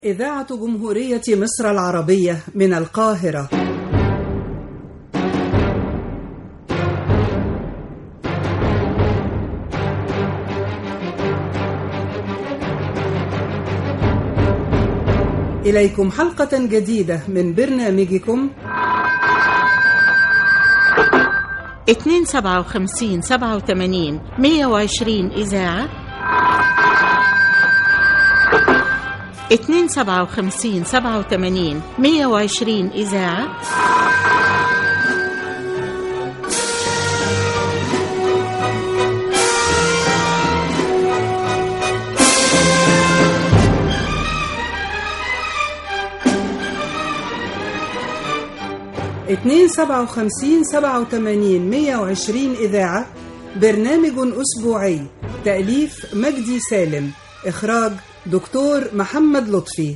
إذاعة جمهورية مصر العربية من القاهرة إليكم حلقة جديدة من برنامجكم اتنين سبعة وخمسين سبعة وثمانين مية وعشرين إذاعة اتنين سبعة وخمسين سبعة وثمانين مية وعشرين إذاعة اتنين سبعة وخمسين سبعة وثمانين مية وعشرين إذاعة برنامج أسبوعي تأليف مجدي سالم إخراج دكتور محمد لطفي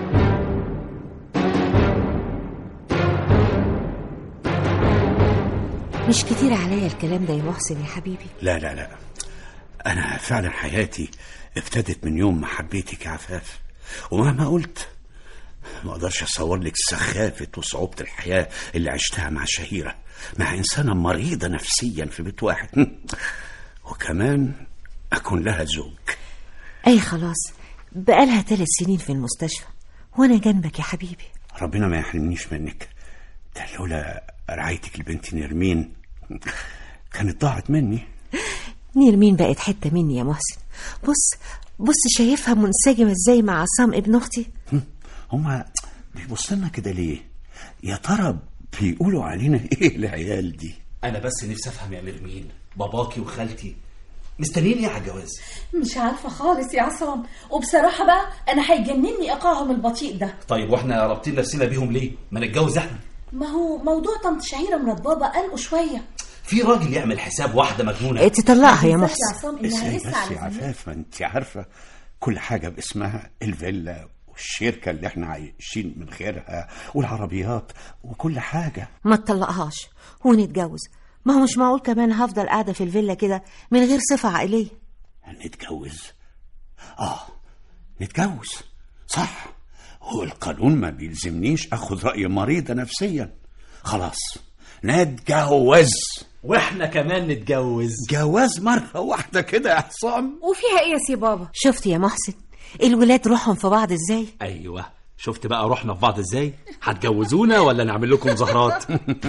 مش كتير عليا الكلام ده يا محسن يا حبيبي لا لا لا أنا فعلا حياتي ابتدت من يوم ما حبيتك يا عفاف ومهما قلت ما أقدرش أصور لك سخافة وصعوبة الحياة اللي عشتها مع شهيرة مع إنسانة مريضة نفسيا في بيت واحد وكمان أكون لها زوج اي خلاص بقالها ثلاث سنين في المستشفى وانا جنبك يا حبيبي ربنا ما يحرمنيش منك ده لولا رعايتك لبنتي نرمين كانت ضاعت مني نيرمين بقت حته مني يا محسن بص بص شايفها منسجمه ازاي مع عصام ابن اختي هما بيبصوا لنا كده ليه يا ترى بيقولوا علينا ايه العيال دي انا بس نفسي افهم يا نرمين باباكي وخالتي مستنيين ايه على الجواز مش عارفة خالص يا عصام وبصراحة بقى أنا هيجنني إيقاعهم البطيء ده طيب واحنا رابطين نفسنا بيهم ليه ما نتجوز احنا ما هو موضوع طنط شهيرة مرات بابا قلقوا شوية في راجل يعمل حساب واحده مجنونه إيه، تطلقها يا ما محسن تنساش يا عصام إنها ازاي لسه بس على يا ذمتك. عفاف ما انت عارفة كل حاجة باسمها الفيلا والشركة اللي احنا عايشين من غيرها والعربيات وكل حاجة ما تطلقهاش ونتجوز ما هو مش معقول كمان هفضل قاعده في الفيلا كده من غير صفه عائليه نتجوز اه نتجوز صح هو القانون ما بيلزمنيش اخد رأي مريضة نفسيا خلاص نتجوز واحنا كمان نتجوز جواز مرة واحدة كده يا حسام وفيها إيه يا سي بابا شفت يا محسن الولاد روحهم في بعض ازاي ايوه شفت بقى روحنا في بعض ازاي هتجوزونا ولا نعمل لكم مظاهرات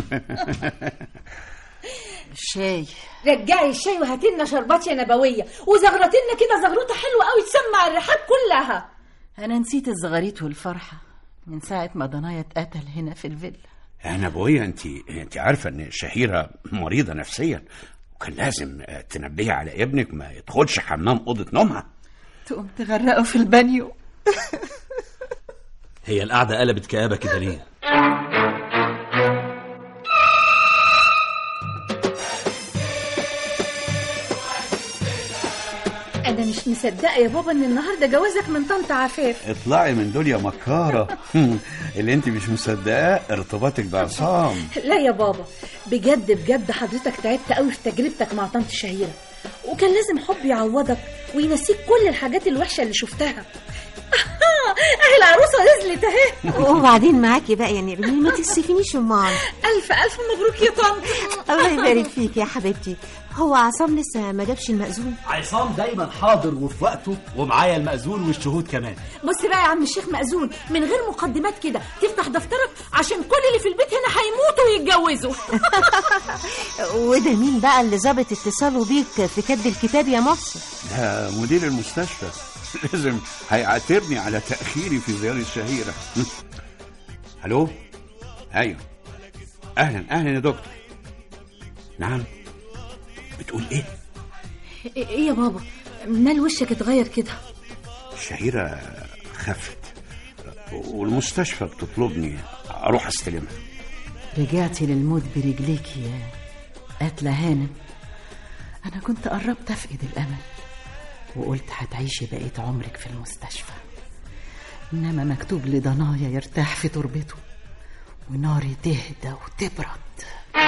الشاي رجعي الشاي وهاتي لنا شربات يا نبوية وزغرتي لنا كده زغروطة حلوة قوي تسمع الرحاب كلها أنا نسيت الزغاريت والفرحة من ساعة ما ضنايا اتقتل هنا في الفيلا يا نبوية انت انت عارفة ان شهيرة مريضة نفسيا وكان لازم تنبهي على ابنك ما يدخلش حمام أوضة نومها تقوم تغرقه في البانيو هي القعده قلبت كآبة كده ليه أنا مش مصدقة يا بابا إن النهاردة جوازك من طنط عفاف اطلعي من دول يا مكارة اللي انت مش مصدقاه ارتباطك بعصام لا يا بابا بجد بجد حضرتك تعبت قوي في تجربتك مع طنط شهيرة وكان لازم حب يعوضك وينسيك كل الحاجات الوحشة اللي شفتها أهي العروسة نزلت أهي وبعدين معاكي بقى يا نرمين ما تكسفينيش امال ألف ألف مبروك يا طنط الله يبارك فيك يا حبيبتي هو عصام لسه ما جابش المأذون عصام دايما حاضر وفي وقته ومعايا المأذون والشهود كمان بص بقى يا عم الشيخ مأذون من غير مقدمات كده تفتح دفترك عشان كل اللي في البيت هنا هيموتوا ويتجوزوا وده مين بقى اللي ظابط اتصاله بيك في كتب الكتاب يا محسن ده مدير المستشفى لازم هيعاتبني على تأخيري في زيارة شهيرة الو ايوه اهلا اهلا يا دكتور نعم بتقول ايه ايه يا بابا مال وشك اتغير كده شهيرة خفت والمستشفى بتطلبني اروح استلمها رجعتي للموت برجليكي يا قاتلة هانم أنا كنت قربت أفقد الأمل وقلت هتعيشي بقية عمرك في المستشفى إنما مكتوب لضنايا يرتاح في تربته وناري تهدى وتبرد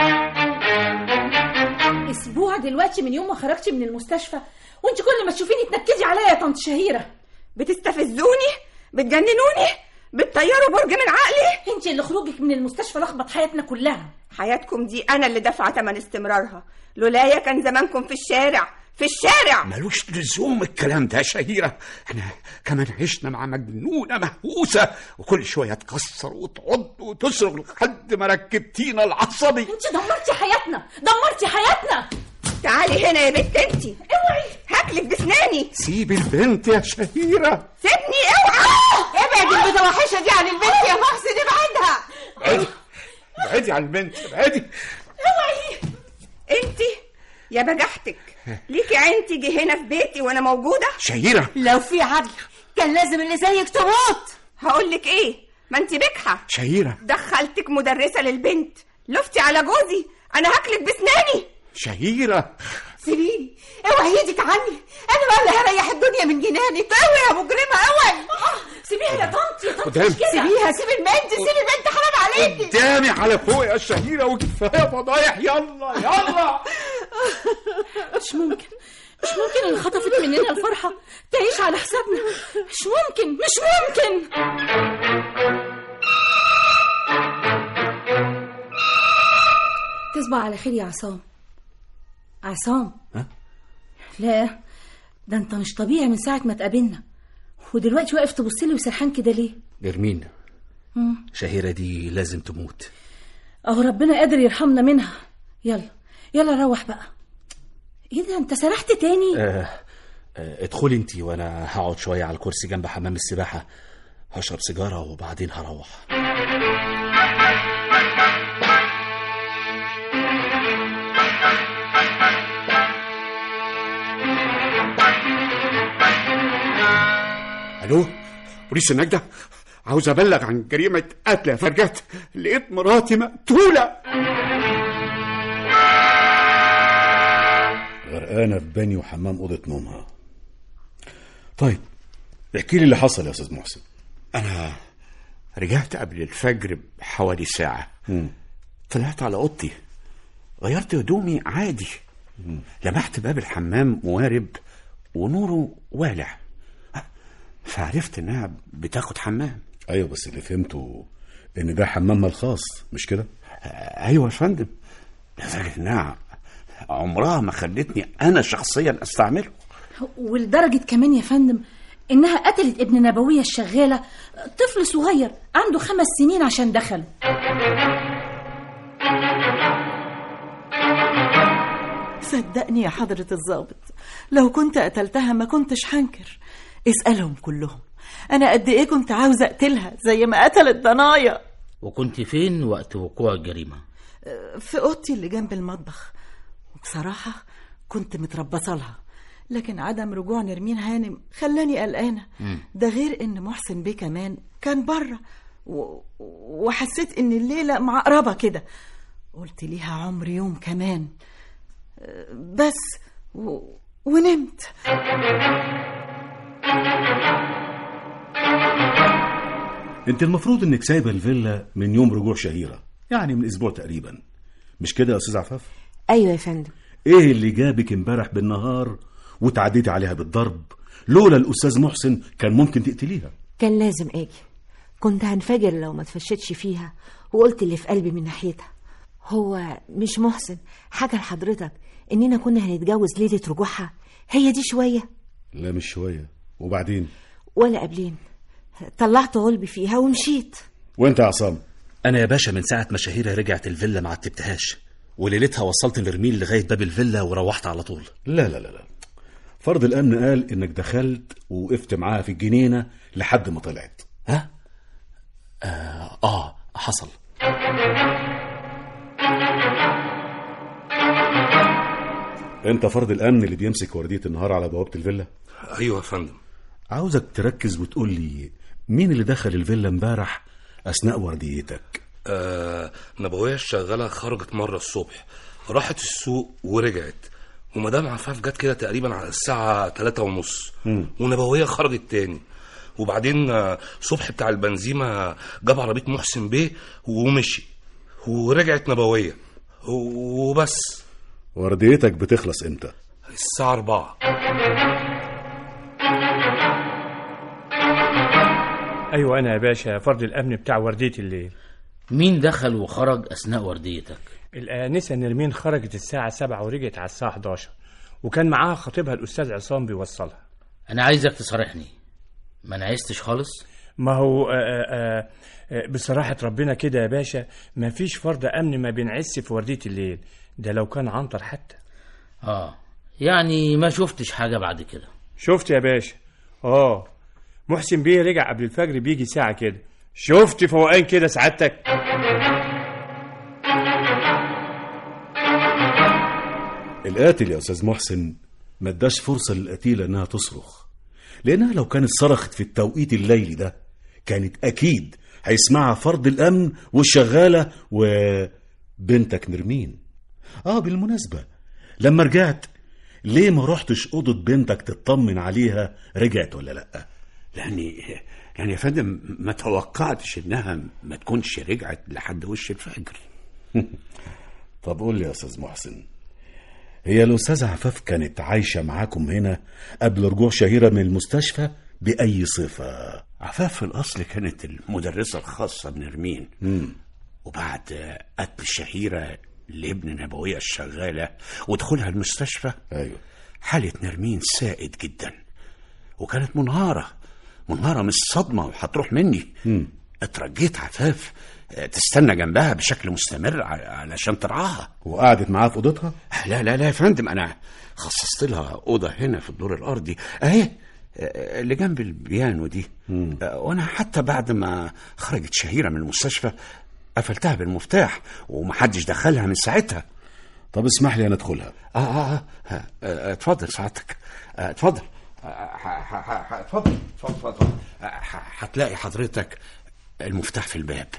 اسبوع دلوقتي من يوم ما خرجتي من المستشفى وانت كل ما تشوفيني تنكدي عليا يا طنط شهيره بتستفزوني بتجننوني بتطيروا برج من عقلي انت اللي خروجك من المستشفى لخبط حياتنا كلها حياتكم دي انا اللي دافعه ثمن استمرارها لولايا كان زمانكم في الشارع في الشارع ملوش لزوم الكلام ده يا شهيرة احنا كمان عشنا مع مجنونة مهووسة وكل شوية تكسر وتعض وتصرخ لحد ما ركبتينا العصبي انت دمرتي حياتنا دمرتي حياتنا تعالي هنا يا بنت انتي اوعي هاكلك بسناني سيب البنت يا شهيرة سيبني اوعى ابعد المتوحشه دي عن البنت يا محسن ابعدها ابعدي ابعدي عن البنت ابعدي اوعي انتي يا بجحتك ليكي عين تيجي هنا في بيتي وانا موجوده شهيرة لو في عدل كان لازم اللي زيك تموت هقول لك ايه ما انت بجحه شهيرة دخلتك مدرسه للبنت لفتي على جوزي انا هاكلك بسناني شهيرة سيبيني اوعي ايدك عني انا بقى اللي هريح الدنيا من جنانك اوعي يا مجرمه اوعي سيبيها يا طنط يا طنط قدام. مش كده سيبيها سيب البنت سيب البنت حرام عليكي قدامي على فوق يا شهيرة وكفاية فضايح يلا يلا مش ممكن مش ممكن اللي خطفت مننا الفرحة تعيش على حسابنا مش ممكن مش ممكن تصبح على خير يا عصام عصام ها؟ لا ده انت مش طبيعي من ساعة ما اتقابلنا ودلوقتي واقف تبص لي وسرحان كده ليه نرمين شهيرة دي لازم تموت اهو ربنا قادر يرحمنا منها يلا يلا روح بقى ايه ده انت سرحت تاني آه آه ادخلي انت وانا هقعد شوية على الكرسي جنب حمام السباحة هشرب سيجارة وبعدين هروح الو بوليس النجدة عاوز ابلغ عن جريمة قتل يا فرجات لقيت مراتي مقتولة غرقانة في باني وحمام أوضة نومها طيب احكي لي اللي حصل يا أستاذ محسن انا رجعت قبل الفجر بحوالي ساعة طلعت على اوضتي غيرت هدومي عادي لمحت باب الحمام موارب ونوره والع فعرفت انها بتاخد حمام أيوة بس اللي فهمته إن ده حمامها الخاص مش كده؟ ايوه يا فندم لدرجة انها عمرها ما خلتني انا شخصيا استعمله ولدرجة كمان يا فندم إنها قتلت ابن نبوية الشغالة طفل صغير عنده خمس سنين عشان دخل صدقني يا حضرة الضابط لو كنت قتلتها ما كنتش هنكر اسألهم كلهم أنا قد إيه كنت عاوزة أقتلها زي ما قتلت ضنايا وكنت فين وقت وقوع الجريمة؟ في أوضتي اللي جنب المطبخ وبصراحة كنت متربصة لها لكن عدم رجوع نرمين هانم خلاني قلقانة ده غير إن محسن بيه كمان كان بره و... وحسيت إن الليلة معقربة كده قلت ليها عمر يوم كمان أه، بس و... ونمت أنت المفروض إنك سايبة الفيلا من يوم رجوع شهيرة يعني من أسبوع تقريبا مش كده يا أستاذ عفاف؟ ايوه يا فندم إيه اللي جابك امبارح بالنهار وتعديتي عليها بالضرب لولا الأستاذ محسن كان ممكن تقتليها كان لازم اجي كنت هنفجر لو ما تفشتش فيها وقلت اللي في قلبي من ناحيتها هو مش محسن حاجة لحضرتك اننا كنا هنتجوز ليلة رجوعها هي دي شوية لا مش شوية وبعدين ولا قبلين طلعت غلبي فيها ومشيت وأنت يا عصام انا يا باشا من ساعة ما شهيرة رجعت الفيلا ما عتبتهاش وليلتها وصلت نرمين لغاية باب الفيلا وروحت على طول لا لا لا لا فرض الأمن قال إنك دخلت ووقفت معاها في الجنينة لحد ما طلعت ها؟ آه, آه حصل أنت فرض الأمن اللي بيمسك وردية النهار على بوابة الفيلا ايوه يا فندم عاوزك تركز وتقول لي مين اللي دخل الفيلا امبارح أثناء ورديتك آه نبوية الشغالة خرجت مرة الصبح راحت السوق ورجعت ومدام عفاف جت كده تقريبا على الساعة تلاتة ونص ونبوية خرجت تاني وبعدين آه، صبح بتاع البنزيمة جاب عربية محسن بيه ومشي ورجعت نبوية وبس ورديتك بتخلص امتى الساعة أربعة ايوه انا يا باشا فرد الامن بتاع ورديه الليل مين دخل وخرج اثناء ورديتك الانسه نرمين خرجت الساعه 7 ورجعت على الساعه 11 وكان معاها خطيبها الاستاذ عصام بيوصلها انا عايزك تصارحني ما نعستش خالص ما هو آآ آآ آآ بصراحة ربنا كده يا باشا ما فيش فرد أمن ما بينعس في وردية الليل ده لو كان عنتر حتى اه يعني ما شفتش حاجة بعد كده شفت يا باشا اه محسن بيه رجع قبل الفجر بيجي ساعة كده شفت فوقان كده سعادتك القاتل يا استاذ محسن ما اداش فرصه للقتيله انها تصرخ لانها لو كانت صرخت في التوقيت الليلي ده كانت اكيد هيسمعها فرد الامن والشغاله وبنتك نرمين اه بالمناسبه لما رجعت ليه ما رحتش اوضه بنتك تطمن عليها رجعت ولا لا يعني يعني يا فندم ما توقعتش انها ما تكونش رجعت لحد وش الفجر طب قول لي يا استاذ محسن هي الأستاذة عفاف كانت عايشة معاكم هنا قبل رجوع شهيرة من المستشفى بأي صفة؟ عفاف في الأصل كانت المدرسة الخاصة بنرمين مم. وبعد قتل شهيرة لابن نبوية الشغالة ودخولها المستشفى أيوه حالة نرمين سائد جدا وكانت منهارة منهارة من الصدمة وهتروح مني مم. اترجيت عفاف تستنى جنبها بشكل مستمر ع- علشان ترعاها وقعدت معاه في أوضتها؟ لا لا لا يا فندم انا خصصت لها اوضه هنا في الدور الارضي اهي آه، اللي جنب البيانو دي آه، وانا حتى بعد ما خرجت شهيره من المستشفى قفلتها بالمفتاح ومحدش دخلها من ساعتها طب اسمح لي أنا أدخلها اه اه اه آه، آه، اتفضل سعادتك آه، اتفضل آه، ح- ح- ح- ح- اتفضل اتفضل اتفضل آه، ح- هتلاقي حضرتك المفتاح في الباب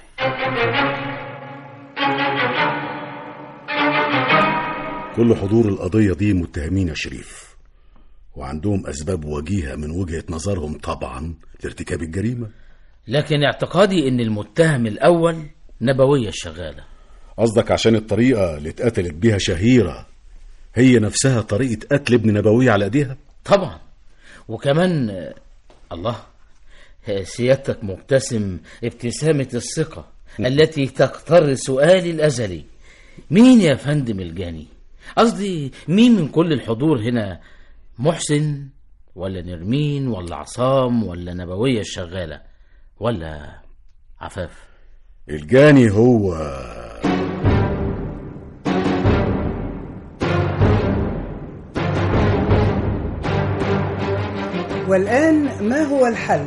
كل حضور القضية دي متهمين يا شريف وعندهم أسباب وجيهة من وجهة نظرهم طبعا لارتكاب الجريمة لكن اعتقادي ان المتهم الاول نبوية الشغالة قصدك عشان الطريقة اللي اتقتلت بيها شهيرة هي نفسها طريقة قتل ابن نبوية على ايديها طبعا وكمان آه، الله آه، سيادتك مبتسم ابتسامة الثقة التي تقتر سؤالي الأزلي مين يا فندم الجاني قصدي مين من كل الحضور هنا محسن ولا نرمين ولا عصام ولا نبوية الشغالة ولا عفاف الجاني هو والآن ما هو الحل؟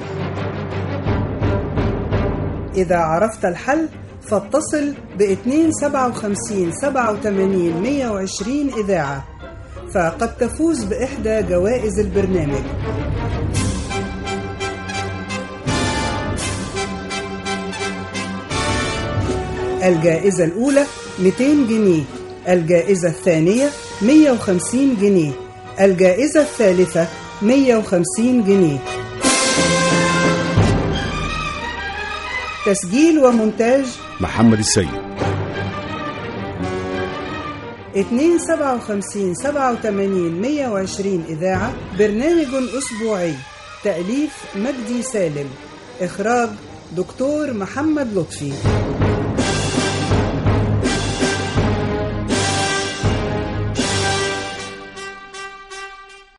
إذا عرفت الحل فاتصل ب 257 87 120 إذاعة فقد تفوز بإحدى جوائز البرنامج الجائزة الأولى 200 جنيه الجائزة الثانية 150 جنيه الجائزة الثالثة 150 جنيه تسجيل ومونتاج محمد السيد 257 87 120 إذاعة برنامج أسبوعي تأليف مجدي سالم إخراج دكتور محمد لطفي